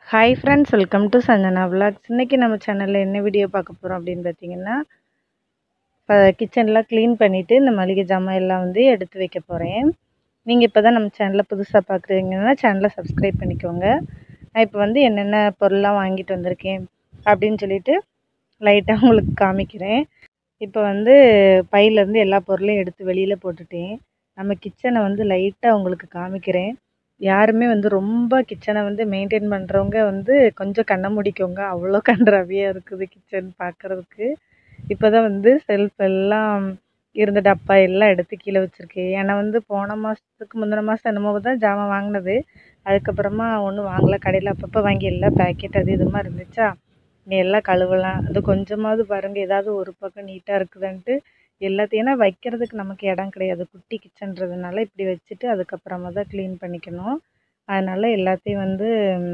hi friends welcome to Sanjana vlogs இன்றைக்கி நம்ம சேனலில் என்ன வீடியோ பார்க்க போகிறோம் அப்படின்னு பார்த்தீங்கன்னா இப்போ கிச்சன்லாம் க்ளீன் பண்ணிவிட்டு இந்த மளிகை ஜாமான் எல்லாம் வந்து எடுத்து வைக்க போகிறேன் நீங்கள் இப்போ தான் நம்ம சேனலில் புதுசாக பார்க்குறீங்கன்னா சேனலை சப்ஸ்கிரைப் பண்ணிக்கோங்க நான் இப்போ வந்து என்னென்ன பொருள்லாம் வாங்கிட்டு வந்திருக்கேன் அப்படின்னு சொல்லிட்டு லைட்டாக உங்களுக்கு காமிக்கிறேன் இப்போ வந்து பையிலேருந்து எல்லா பொருளையும் எடுத்து வெளியில் போட்டுட்டேன் நம்ம கிச்சனை வந்து லைட்டாக உங்களுக்கு காமிக்கிறேன் யாருமே வந்து ரொம்ப கிச்சனை வந்து மெயின்டைன் பண்ணுறவங்க வந்து கொஞ்சம் கண்ணை மூடிக்கோங்க அவ்வளோ கன்றாவியாக இருக்குது கிச்சன் பார்க்குறதுக்கு இப்போ தான் வந்து செல்ஃப் எல்லாம் இருந்த டப்பா எல்லாம் எடுத்து கீழே வச்சுருக்கேன் ஏன்னா வந்து போன மாதத்துக்கு முந்தின மாதம் என்னமோ தான் ஜாமான் வாங்கினது அதுக்கப்புறமா ஒன்றும் வாங்கலை கடையில் அப்பப்போ வாங்கி எல்லாம் பேக்கெட் அது இதுமாக இருந்துச்சா நீ எல்லாம் கழுவலாம் அது கொஞ்சமாவது பாருங்கள் ஏதாவது ஒரு பக்கம் நீட்டாக இருக்குதுன்ட்டு எல்லாத்தையும் ஏன்னா வைக்கிறதுக்கு நமக்கு இடம் கிடையாது குட்டி கிச்சன்றதுனால இப்படி வச்சுட்டு அதுக்கப்புறமா தான் க்ளீன் பண்ணிக்கணும் அதனால் எல்லாத்தையும் வந்து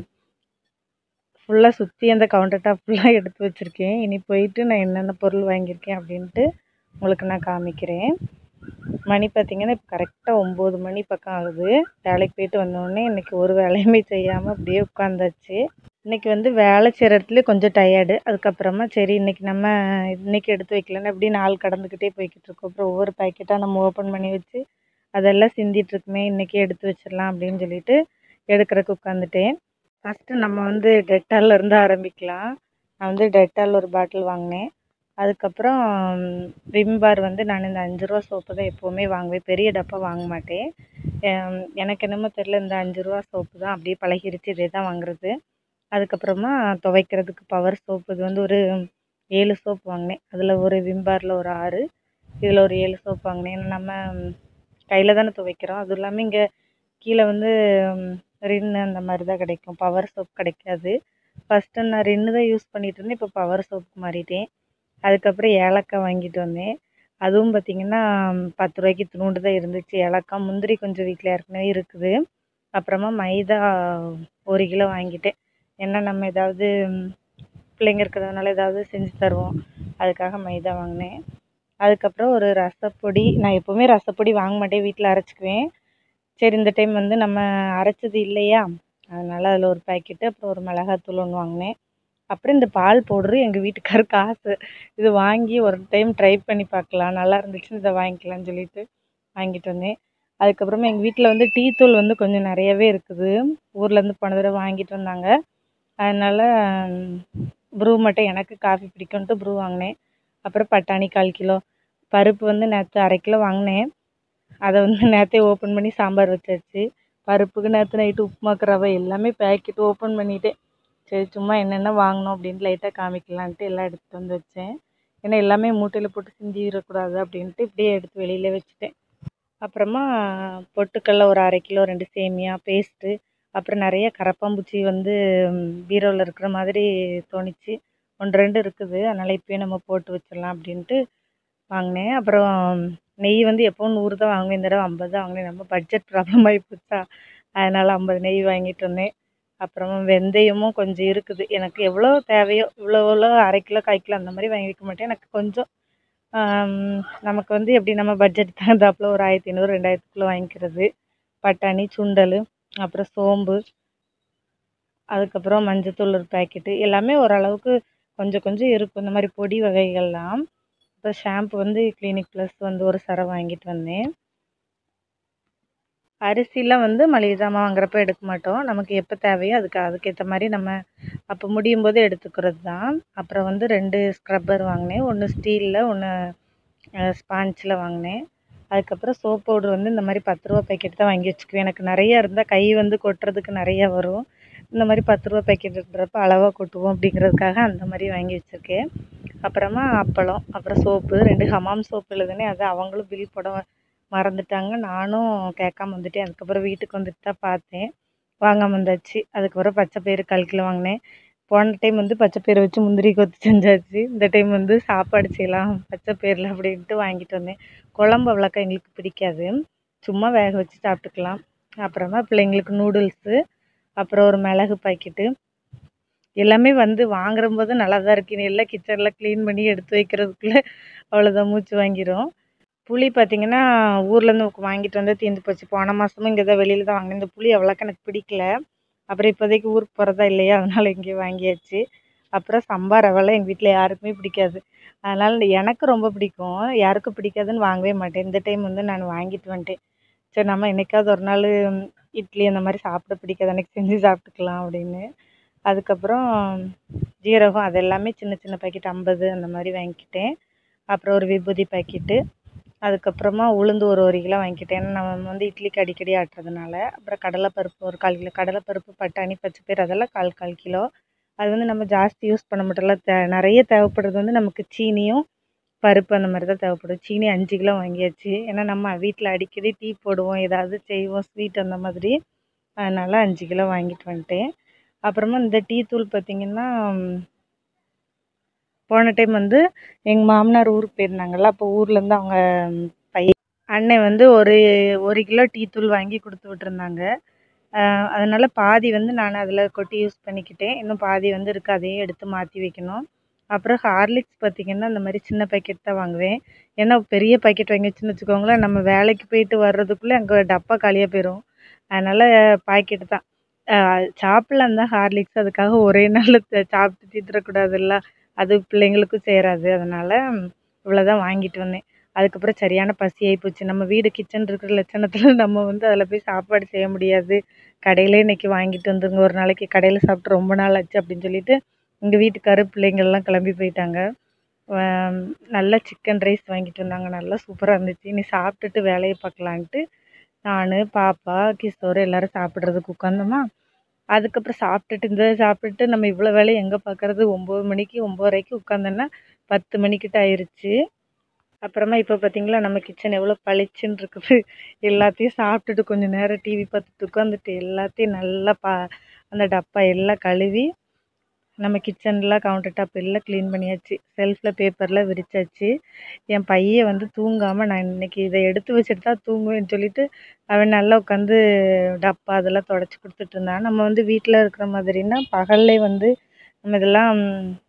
ஃபுல்லாக சுற்றி அந்த கவுண்டர் டாப் ஃபுல்லாக எடுத்து வச்சுருக்கேன் இனி போயிட்டு நான் என்னென்ன பொருள் வாங்கியிருக்கேன் அப்படின்ட்டு உங்களுக்கு நான் காமிக்கிறேன் மணி பார்த்திங்கன்னா இப்போ கரெக்டாக ஒம்பது மணி பக்கம் ஆகுது வேலைக்கு போயிட்டு வந்தோடனே இன்றைக்கி ஒரு வேலையுமே செய்யாமல் அப்படியே உட்காந்தாச்சு இன்றைக்கி வந்து வேலை செய்கிற இடத்துல கொஞ்சம் டயர்டு அதுக்கப்புறமா சரி இன்றைக்கி நம்ம இன்றைக்கி எடுத்து வைக்கலன்னா எப்படி நாள் கடந்துக்கிட்டே போய்கிட்டு இருக்கோம் அப்புறம் ஒவ்வொரு பேக்கெட்டாக நம்ம ஓப்பன் பண்ணி வச்சு அதெல்லாம் சிந்திட்டுருக்குமே இன்றைக்கி எடுத்து வச்சிடலாம் அப்படின்னு சொல்லிட்டு எடுக்கிறதுக்கு உட்காந்துட்டேன் ஃபஸ்ட்டு நம்ம வந்து டெட்டாலில் இருந்து ஆரம்பிக்கலாம் நான் வந்து டெட்டால் ஒரு பாட்டில் வாங்கினேன் அதுக்கப்புறம் விம் பார் வந்து நான் இந்த அஞ்சு ரூபா சோப்பு தான் எப்போவுமே வாங்குவேன் பெரிய டப்பா வாங்க மாட்டேன் எனக்கு என்னமோ தெரில இந்த அஞ்சு ரூபா சோப்பு தான் அப்படியே பழகிருச்சு இதே தான் வாங்குறது அதுக்கப்புறமா துவைக்கிறதுக்கு பவர் சோப்பு இது வந்து ஒரு ஏழு சோப்பு வாங்கினேன் அதில் ஒரு விம் பாரில் ஒரு ஆறு இதில் ஒரு ஏழு சோப்பு வாங்கினேன் ஏன்னா நம்ம கையில் தானே துவைக்கிறோம் அதுவும் இல்லாமல் இங்கே கீழே வந்து ரின்னு அந்த மாதிரி தான் கிடைக்கும் பவர் சோப் கிடைக்காது ஃபஸ்ட்டு நான் ரின்னு தான் யூஸ் பண்ணிகிட்டு இருந்தேன் இப்போ பவர் சோப்புக்கு மாறிட்டேன் அதுக்கப்புறம் ஏலக்காய் வாங்கிட்டு வந்தேன் அதுவும் பார்த்திங்கன்னா பத்து ரூபாய்க்கு துணுண்டு தான் இருந்துச்சு ஏலக்காய் முந்திரி கொஞ்சம் வீட்டில் ஏற்கனவே இருக்குது அப்புறமா மைதா ஒரு கிலோ வாங்கிட்டேன் ஏன்னா நம்ம ஏதாவது பிள்ளைங்க இருக்கிறதுனால ஏதாவது செஞ்சு தருவோம் அதுக்காக மைதா வாங்கினேன் அதுக்கப்புறம் ஒரு ரசப்பொடி நான் எப்போவுமே ரசப்பொடி வாங்க மாட்டேன் வீட்டில் அரைச்சிக்குவேன் சரி இந்த டைம் வந்து நம்ம அரைச்சது இல்லையா அதனால் அதில் ஒரு பேக்கெட்டு அப்புறம் ஒரு மிளகாத்தூள் ஒன்று வாங்கினேன் அப்புறம் இந்த பால் பவுட்ரு எங்கள் வீட்டுக்காருக்கு ஆசை இது வாங்கி ஒரு டைம் ட்ரை பண்ணி பார்க்கலாம் நல்லா இருந்துச்சுன்னு இதை வாங்கிக்கலாம்னு சொல்லிட்டு வாங்கிட்டு வந்தேன் அதுக்கப்புறமா எங்கள் வீட்டில் வந்து டீ தூள் வந்து கொஞ்சம் நிறையவே இருக்குது ஊர்லேருந்து போன தடவை வாங்கிட்டு வந்தாங்க அதனால் ப்ரூ மட்டும் எனக்கு காஃபி பிடிக்கும்ன்ட்டு ப்ரூ வாங்கினேன் அப்புறம் பட்டாணி கால் கிலோ பருப்பு வந்து நேற்று அரை கிலோ வாங்கினேன் அதை வந்து நேற்றே ஓப்பன் பண்ணி சாம்பார் வச்சாச்சு பருப்புக்கு நேற்று நைட்டு உப்புமாக்கு ரவை எல்லாமே பேக்கெட் ஓப்பன் பண்ணிவிட்டேன் சரி சும்மா என்னென்ன வாங்கினோம் அப்படின்னு லைட்டாக காமிக்கலான்ட்டு எல்லாம் எடுத்துகிட்டு வந்து வச்சேன் ஏன்னா எல்லாமே மூட்டையில் போட்டு சிந்திடக்கூடாது அப்படின்ட்டு இப்படியே எடுத்து வெளியில் வச்சுட்டேன் அப்புறமா பொட்டுக்கடல ஒரு அரை கிலோ ரெண்டு சேமியா பேஸ்ட்டு அப்புறம் நிறைய கரப்பாம்பூச்சி வந்து பீரோவில் இருக்கிற மாதிரி தோணிச்சு ஒன்று ரெண்டு இருக்குது அதனால் இப்போயே நம்ம போட்டு வச்சிடலாம் அப்படின்ட்டு வாங்கினேன் அப்புறம் நெய் வந்து எப்போவும் நூறு தான் வாங்குவேன் இந்த தடவை ஐம்பது தான் வாங்கினேன் நம்ம பட்ஜெட் ப்ராப்ளம் ஆகி போச்சா அதனால் ஐம்பது நெய் வாங்கிட்டு வந்தேன் அப்புறம் வெந்தயமும் கொஞ்சம் இருக்குது எனக்கு எவ்வளோ தேவையோ இவ்வளோ இவ்வளோ அரை கிலோ கால் கிலோ அந்த மாதிரி வாங்கி வைக்க மாட்டேன் எனக்கு கொஞ்சம் நமக்கு வந்து எப்படி நம்ம பட்ஜெட் தகுந்தாப்புல ஒரு ஆயிரத்தி ஐநூறு ரெண்டாயிரத்துக்குள்ளே வாங்கிக்கிறது பட்டாணி சுண்டல் அப்புறம் சோம்பு அதுக்கப்புறம் மஞ்சத்தூள் ஒரு பேக்கெட்டு எல்லாமே ஓரளவுக்கு கொஞ்சம் கொஞ்சம் இருக்கும் இந்த மாதிரி பொடி வகைகள்லாம் இப்போ ஷாம்பு வந்து கிளினிக் ப்ளஸ் வந்து ஒரு சரம் வாங்கிட்டு வந்தேன் அரிசிலாம் வந்து மளிகை ஜாமான் வாங்குறப்ப எடுக்க மாட்டோம் நமக்கு எப்போ தேவையோ அதுக்கு அதுக்கேற்ற மாதிரி நம்ம அப்போ முடியும் போது எடுத்துக்கிறது தான் அப்புறம் வந்து ரெண்டு ஸ்க்ரப்பர் வாங்கினேன் ஒன்று ஸ்டீலில் ஒன்று ஸ்பாஞ்சில் வாங்கினேன் அதுக்கப்புறம் சோப் பவுட்ரு வந்து இந்த மாதிரி பத்து ரூபா பேக்கெட் தான் வாங்கி வச்சுக்குவேன் எனக்கு நிறையா இருந்தால் கை வந்து கொட்டுறதுக்கு நிறையா வரும் இந்த மாதிரி பத்து ரூபா பேக்கெட் இருக்கிறப்ப அளவாக கொட்டுவோம் அப்படிங்கிறதுக்காக அந்த மாதிரி வாங்கி வச்சுருக்கேன் அப்புறமா அப்பளம் அப்புறம் சோப்பு ரெண்டு ஹமாம் சோப்பு எழுதுனே அது அவங்களும் பில் போட மறந்துட்டாங்க நானும் கேட்காம வந்துட்டேன் அதுக்கப்புறம் வீட்டுக்கு வந்துட்டு தான் பார்த்தேன் வாங்காமல் வந்தாச்சு அதுக்கப்புறம் பச்சை பயிறு கால் கிலோ வாங்கினேன் போன டைம் வந்து பச்சை பயிரை வச்சு முந்திரி கொத்து செஞ்சாச்சு இந்த டைம் வந்து சாப்பாடு செய்யலாம் பச்சை பயிரில் அப்படின்ட்டு வாங்கிட்டு வந்தேன் குழம்பு அவ்வளோக்கா எங்களுக்கு பிடிக்காது சும்மா வேக வச்சு சாப்பிட்டுக்கலாம் அப்புறமா பிள்ளைங்களுக்கு நூடுல்ஸு அப்புறம் ஒரு மிளகு பாக்கெட்டு எல்லாமே வந்து வாங்குற போது நல்லா தான் இருக்குது எல்லாம் கிச்சனில் க்ளீன் பண்ணி எடுத்து வைக்கிறதுக்குள்ளே அவ்வளோதான் மூச்சு வாங்கிடும் புளி பார்த்திங்கன்னா ஊர்லேருந்து வாங்கிட்டு வந்து தீர்ந்து போச்சு போன மாதமும் இங்கே தான் வெளியில் தான் வாங்கினேன் இந்த புளி அவ்வளோக்கா எனக்கு பிடிக்கல அப்புறம் இப்போதைக்கு ஊருக்கு போகிறதா இல்லையா அதனால் இங்கேயே வாங்கியாச்சு அப்புறம் சம்பா ரவைலாம் எங்கள் வீட்டில் யாருக்குமே பிடிக்காது அதனால் எனக்கு ரொம்ப பிடிக்கும் யாருக்கும் பிடிக்காதுன்னு வாங்கவே மாட்டேன் இந்த டைம் வந்து நான் வாங்கிட்டு வந்துட்டேன் சரி நம்ம என்னைக்காவது ஒரு நாள் இட்லி அந்த மாதிரி சாப்பிட பிடிக்காது அன்றைக்கி செஞ்சு சாப்பிட்டுக்கலாம் அப்படின்னு அதுக்கப்புறம் ஜீரகம் அது எல்லாமே சின்ன சின்ன பாக்கெட் ஐம்பது அந்த மாதிரி வாங்கிக்கிட்டேன் அப்புறம் ஒரு விபூதி பாக்கெட்டு அதுக்கப்புறமா உளுந்து ஒரு ஒரு கிலோ வாங்கிக்கிட்டேன் ஏன்னா நம்ம வந்து இட்லிக்கு அடிக்கடி ஆட்டுறதுனால அப்புறம் கடலைப்பருப்பு ஒரு கால் கிலோ கடலைப்பருப்பு பட்டாணி பச்சைப்பயிறு அதெல்லாம் கால் கால் கிலோ அது வந்து நம்ம ஜாஸ்தி யூஸ் பண்ண மாட்டோம்ல தே நிறைய தேவைப்படுறது வந்து நமக்கு சீனியும் பருப்பு அந்த மாதிரி தான் தேவைப்படும் சீனி அஞ்சு கிலோ வாங்கியாச்சு ஏன்னா நம்ம வீட்டில் அடிக்கடி டீ போடுவோம் ஏதாவது செய்வோம் ஸ்வீட் அந்த மாதிரி அதனால் அஞ்சு கிலோ வாங்கிட்டு வந்துட்டேன் அப்புறமா இந்த டீ தூள் பார்த்திங்கன்னா போன டைம் வந்து எங்கள் மாமனார் ஊருக்கு போயிருந்தாங்கல்ல அப்போ ஊர்லேருந்து அவங்க பையன் அண்ணன் வந்து ஒரு ஒரு கிலோ டீ தூள் வாங்கி கொடுத்து விட்டுருந்தாங்க அதனால் பாதி வந்து நான் அதில் கொட்டி யூஸ் பண்ணிக்கிட்டேன் இன்னும் பாதி வந்து இருக்குது அதையும் எடுத்து மாற்றி வைக்கணும் அப்புறம் ஹார்லிக்ஸ் பார்த்திங்கன்னா இந்த மாதிரி சின்ன பாக்கெட் தான் வாங்குவேன் ஏன்னா பெரிய பாக்கெட் வாங்கி வச்சுன்னு வச்சுக்கோங்களேன் நம்ம வேலைக்கு போயிட்டு வர்றதுக்குள்ளே அங்கே டப்பா காலியாக போயிடும் அதனால் பாக்கெட்டு தான் சாப்பிட்லாம் தான் ஹார்லிக்ஸ் அதுக்காக ஒரே நாள் சாப்பிட்டு தீத்துறக்கூடாதுல்ல அது பிள்ளைங்களுக்கும் சேராது அதனால் இவ்வளோ தான் வாங்கிட்டு வந்தேன் அதுக்கப்புறம் சரியான பசி ஆகிப்போச்சு நம்ம வீடு கிச்சன் இருக்கிற லட்சணத்தில் நம்ம வந்து அதில் போய் சாப்பாடு செய்ய முடியாது கடையிலே இன்றைக்கி வாங்கிட்டு வந்துருங்க ஒரு நாளைக்கு கடையில் சாப்பிட்டு ரொம்ப நாள் ஆச்சு அப்படின்னு சொல்லிட்டு எங்கள் வீட்டுக்காரு பிள்ளைங்கள்லாம் கிளம்பி போயிட்டாங்க நல்லா சிக்கன் ரைஸ் வாங்கிட்டு வந்தாங்க நல்லா சூப்பராக இருந்துச்சு நீ சாப்பிட்டுட்டு வேலையை பார்க்கலான்ட்டு நான் பாப்பா கிஷோர் எல்லோரும் சாப்பிட்றதுக்கு உட்காந்தோமா அதுக்கப்புறம் சாப்பிட்டுட்டு இந்த சாப்பிட்டுட்டு நம்ம இவ்வளோ வேலையை எங்கே பார்க்குறது ஒம்பது மணிக்கு ஒம்பதரைக்கு உட்காந்தோன்னா பத்து மணிக்கிட்ட ஆயிடுச்சு அப்புறமா இப்போ பார்த்தீங்களா நம்ம கிச்சன் எவ்வளோ பளிச்சுன்னு இருக்குது எல்லாத்தையும் சாப்பிட்டுட்டு கொஞ்சம் நேரம் டிவி பார்த்துட்டு உட்காந்துட்டு எல்லாத்தையும் நல்லா பா அந்த டப்பா எல்லாம் கழுவி நம்ம கிச்சன்லாம் கவுண்டர் டாப் எல்லாம் க்ளீன் பண்ணியாச்சு செல்ஃபில் பேப்பர்லாம் விரிச்சாச்சு என் பையன் வந்து தூங்காமல் நான் இன்றைக்கி இதை எடுத்து வச்சுட்டு தான் தூங்குவேன்னு சொல்லிட்டு அவன் நல்லா உட்காந்து டப்பா அதெல்லாம் தொடச்சி கொடுத்துட்டு இருந்தான் நம்ம வந்து வீட்டில் இருக்கிற மாதிரினா பகல்லே வந்து நம்ம இதெல்லாம்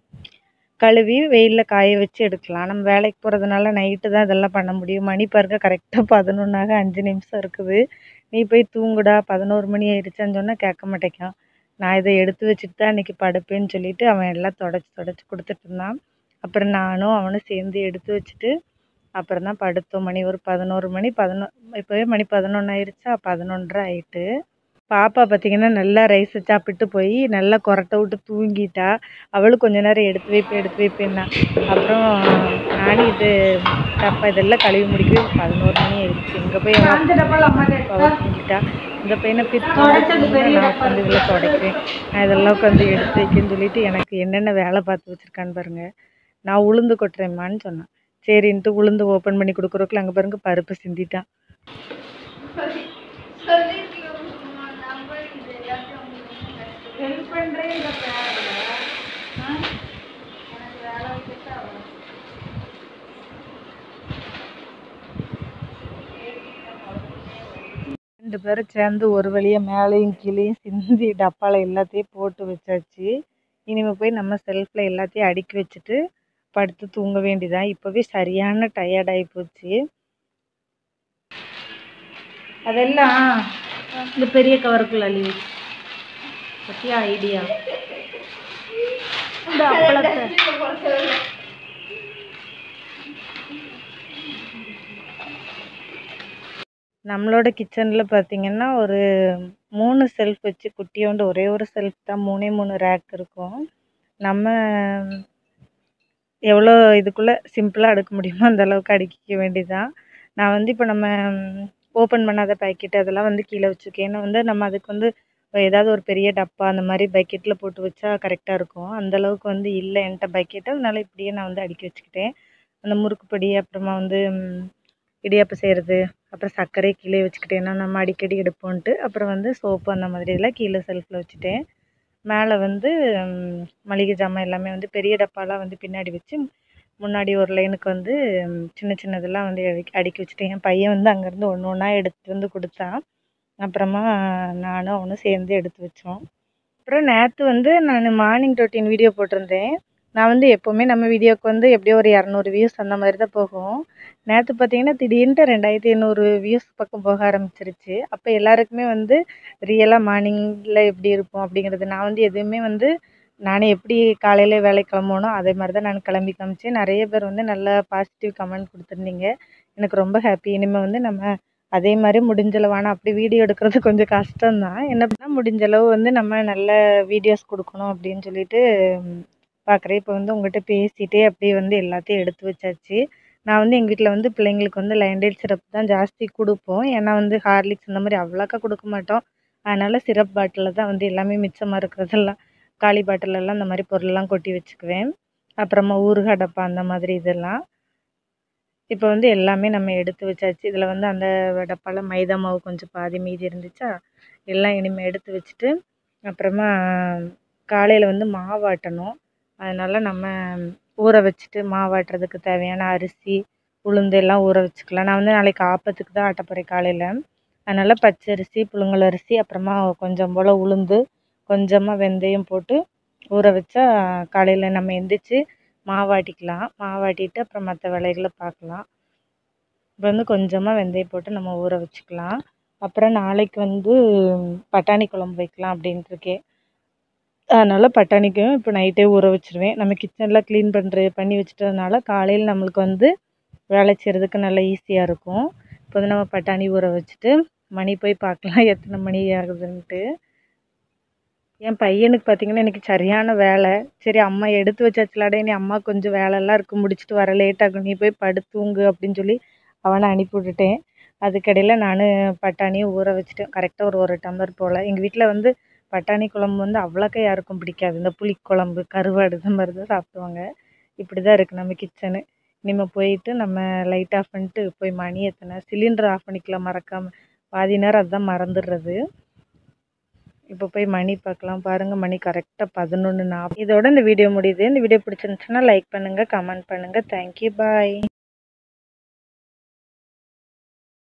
கழுவி வெயிலில் காய வச்சு எடுக்கலாம் நம்ம வேலைக்கு போகிறதுனால நைட்டு தான் இதெல்லாம் பண்ண முடியும் மணி பாருங்க கரெக்டாக பதினொன்றாக அஞ்சு நிமிஷம் இருக்குது நீ போய் தூங்குடா பதினோரு மணி ஆயிடுச்சான்னு சொன்னால் கேட்க மாட்டேக்கான் நான் இதை எடுத்து வச்சுட்டு தான் இன்றைக்கி படுப்பேன்னு சொல்லிட்டு அவன் எல்லாம் தொடச்சி தொடச்சி கொடுத்துட்டு இருந்தான் அப்புறம் நானும் அவனும் சேர்ந்து எடுத்து வச்சுட்டு அப்புறம் தான் படுத்தோம் மணி ஒரு பதினோரு மணி பதினொ இப்போவே மணி பதினொன்று ஆயிடுச்சா பதினொன்றரை ஆயிட்டு பாப்பா பார்த்திங்கன்னா நல்லா ரைஸை சாப்பிட்டு போய் நல்லா கொரட்டை விட்டு தூங்கிட்டா அவளும் கொஞ்ச நேரம் எடுத்து வைப்பேன் எடுத்து வைப்பேன்னா அப்புறம் நானும் இது டப்பா இதெல்லாம் கழுவி முடிக்கவே பதினோரு மணி ஆயிடுச்சு இங்கே போய் அவள் தூங்கிட்டா இந்த பையனை பிரித்து நான் உட்காந்து இதில் துடைக்கிறேன் நான் இதெல்லாம் உட்காந்து எடுத்து வைக்கன்னு சொல்லிட்டு எனக்கு என்னென்ன வேலை பார்த்து வச்சுருக்கான்னு பாருங்கள் நான் உளுந்து கொட்டுறேம்மான்னு சொன்னான் சரின்ட்டு உளுந்து ஓப்பன் பண்ணி கொடுக்குறதுக்குள்ள அங்கே பாருங்க பருப்பு சிந்திட்டான் ஹெல்ப் பண்ணுறேன் ரெண்டு பேரும் சேர்ந்து ஒரு வழியாக மேலேயும் கீழேயும் சிந்தி டப்பாவில் எல்லாத்தையும் போட்டு வச்சாச்சு இனிமேல் போய் நம்ம செல்ஃபில் எல்லாத்தையும் அடுக்கி வச்சுட்டு படுத்து தூங்க வேண்டியதான் இப்போவே சரியான டயர்ட் ஆகி போச்சு அதெல்லாம் இந்த பெரிய கவருக்குள்ள அள்ளி வச்சு பற்றியா ஐடியா இந்த அப்பளத்தை நம்மளோட கிச்சனில் பார்த்தீங்கன்னா ஒரு மூணு செல்ஃப் வச்சு குட்டியோண்டு ஒரே ஒரு செல்ஃப் தான் மூணே மூணு ரேக் இருக்கும் நம்ம எவ்வளோ இதுக்குள்ளே சிம்பிளாக அடுக்க முடியுமோ அந்த அளவுக்கு அடுக்கிக்க வேண்டியதான் நான் வந்து இப்போ நம்ம ஓப்பன் பண்ணாத பேக்கெட் அதெல்லாம் வந்து கீழே வச்சுருக்கேன் ஏன்னா வந்து நம்ம அதுக்கு வந்து ஏதாவது ஒரு பெரிய டப்பா அந்த மாதிரி பக்கெட்டில் போட்டு வச்சா கரெக்டாக இருக்கும் அந்த அளவுக்கு வந்து இல்லை என்கிட்ட பக்கெட்டு அதனால இப்படியே நான் வந்து அடுக்கி வச்சுக்கிட்டேன் அந்த முறுக்கு பொடி அப்புறமா வந்து ம், இடியாப்பம் செய்கிறது அப்புறம் சர்க்கரை கீழே வச்சுக்கிட்டேன் ஏன்னா நம்ம அடிக்கடி எடுப்போன்ட்டு அப்புறம் வந்து சோப்பு அந்த மாதிரி எல்லாம் கீழே செல்ஃபில் வச்சுட்டேன் மேலே வந்து ம், மளிகை ஜாமான் எல்லாமே வந்து பெரிய டப்பாலாம் வந்து பின்னாடி வச்சு முன்னாடி ஒரு லைனுக்கு வந்து ம், சின்ன சின்னதெல்லாம் வந்து அடுக்கி அடுக்கி வச்சுட்டேன் என் பையன் வந்து அங்கேருந்து ஒன்று ஒன்றா எடுத்துட்டு வந்து கொடுத்தான் அப்புறமா நானும் அவனும் சேர்ந்து எடுத்து வச்சோம் அப்புறம் நேற்று வந்து நான் மார்னிங் ரொட்டீன் வீடியோ போட்டிருந்தேன் நான் வந்து எப்போவுமே நம்ம வீடியோவுக்கு வந்து எப்படியோ ஒரு இரநூறு வியூஸ் அந்த மாதிரி தான் போகும் நேற்று பார்த்தீங்கன்னா திடீர்னுட்டு ரெண்டாயிரத்தி எண்ணூறு வியூஸ் பக்கம் போக ஆரம்பிச்சிருச்சு அப்போ எல்லாருக்குமே வந்து ரியலாக மார்னிங்கில் எப்படி இருப்போம் அப்படிங்கிறது நான் வந்து எதுவுமே வந்து நானே எப்படி காலையில் வேலைக்கு கிளம்புனோ அதே மாதிரி தான் நான் கிளம்பி காமிச்சேன் நிறைய பேர் வந்து நல்ல பாசிட்டிவ் கமெண்ட் கொடுத்துருந்தீங்க எனக்கு ரொம்ப ஹாப்பி இனிமேல் வந்து நம்ம அதே மாதிரி முடிஞ்சளவு ஆனால் அப்படி வீடியோ எடுக்கிறது கொஞ்சம் கஷ்டம்தான் என்ன பண்ணால் முடிஞ்சளவு வந்து நம்ம நல்ல வீடியோஸ் கொடுக்கணும் அப்படின்னு சொல்லிட்டு பார்க்குறேன் இப்போ வந்து உங்கள்கிட்ட பேசிகிட்டே அப்படியே வந்து எல்லாத்தையும் எடுத்து வச்சாச்சு நான் வந்து எங்கள் வீட்டில் வந்து பிள்ளைங்களுக்கு வந்து லைன்டேட் சிரப் தான் ஜாஸ்தி கொடுப்போம் ஏன்னா வந்து ஹார்லிக்ஸ் இந்த மாதிரி அவ்வளோக்கா கொடுக்க மாட்டோம் அதனால் சிரப் பாட்டிலில் தான் வந்து எல்லாமே மிச்சமாக இருக்கிறதெல்லாம் காலி பாட்டிலெல்லாம் இந்த மாதிரி பொருள்லாம் கொட்டி வச்சுக்குவேன் அப்புறமா ஊறுகாய் டப்பா அந்த மாதிரி இதெல்லாம் இப்போ வந்து எல்லாமே நம்ம எடுத்து வச்சாச்சு இதில் வந்து அந்த டப்பாவில் மைதா மாவு கொஞ்சம் பாதி மீதி இருந்துச்சா எல்லாம் இனிமேல் எடுத்து வச்சுட்டு அப்புறமா காலையில் வந்து மாவாட்டணும் அதனால் நம்ம ஊற வச்சுட்டு மாவாட்டுறதுக்கு தேவையான அரிசி உளுந்து எல்லாம் ஊற வச்சுக்கலாம் நான் வந்து நாளைக்கு ஆப்பத்துக்கு தான் ஆட்ட போகிறேன் காலையில் அதனால் பச்சரிசி புழுங்கல் அரிசி அப்புறமா கொஞ்சம் போல் உளுந்து கொஞ்சமாக வெந்தயம் போட்டு ஊற வச்சா காலையில் நம்ம எந்திரிச்சு மாவாட்டிக்கலாம் மாவாட்டிட்டு அப்புறம் மற்ற வேலைகளை பார்க்கலாம் இப்போ வந்து கொஞ்சமாக வெந்தயம் போட்டு நம்ம ஊற வச்சுக்கலாம் அப்புறம் நாளைக்கு வந்து பட்டாணி குழம்பு வைக்கலாம் அப்படின்ட்டு இருக்கேன் அதனால் பட்டாணிக்கும் இப்போ நைட்டே ஊற வச்சுருவேன் நம்ம கிச்சனில் க்ளீன் பண்ணுற பண்ணி வச்சுட்டதுனால காலையில் நம்மளுக்கு வந்து வேலை செய்கிறதுக்கு நல்லா ஈஸியாக இருக்கும் இப்போ வந்து நம்ம பட்டாணி ஊற வச்சுட்டு மணி போய் பார்க்கலாம் எத்தனை மணி ஆகுதுன்ட்டு என் பையனுக்கு பார்த்தீங்கன்னா எனக்கு சரியான வேலை சரி அம்மா எடுத்து வச்சாச்சுலாடே நீ அம்மா கொஞ்சம் வேலைலாம் இருக்குது முடிச்சுட்டு வர லேட் ஆகும் நீ போய் படுத்தூங்கு அப்படின்னு சொல்லி அவனை அனுப்பி விட்டுட்டேன் அதுக்கடையில் நான் பட்டாணியும் ஊற வச்சுட்டேன் கரெக்டாக ஒரு ஒரு டம்ளர் போல் எங்கள் வீட்டில் வந்து பட்டாணி குழம்பு வந்து அவ்வளோக்கா யாருக்கும் பிடிக்காது இந்த புளிக்குழம்பு கருவாடு இந்த மாதிரி தான் சாப்பிடுவாங்க இப்படி தான் இருக்குது நம்ம கிச்சனு இனிமேல் போயிட்டு நம்ம லைட் ஆஃப் பண்ணிட்டு போய் மணி எத்தனை சிலிண்டர் ஆஃப் பண்ணிக்கலாம் மறக்காமல் பாதி நேரம் அதுதான் மறந்துடுறது இப்போ போய் மணி பார்க்கலாம் பாருங்கள் மணி கரெக்டாக பதினொன்று நாற்பது இதோட இந்த வீடியோ முடியுது இந்த வீடியோ பிடிச்சிருந்துச்சுன்னா லைக் பண்ணுங்கள் கமெண்ட் பண்ணுங்கள் தேங்க்யூ பாய்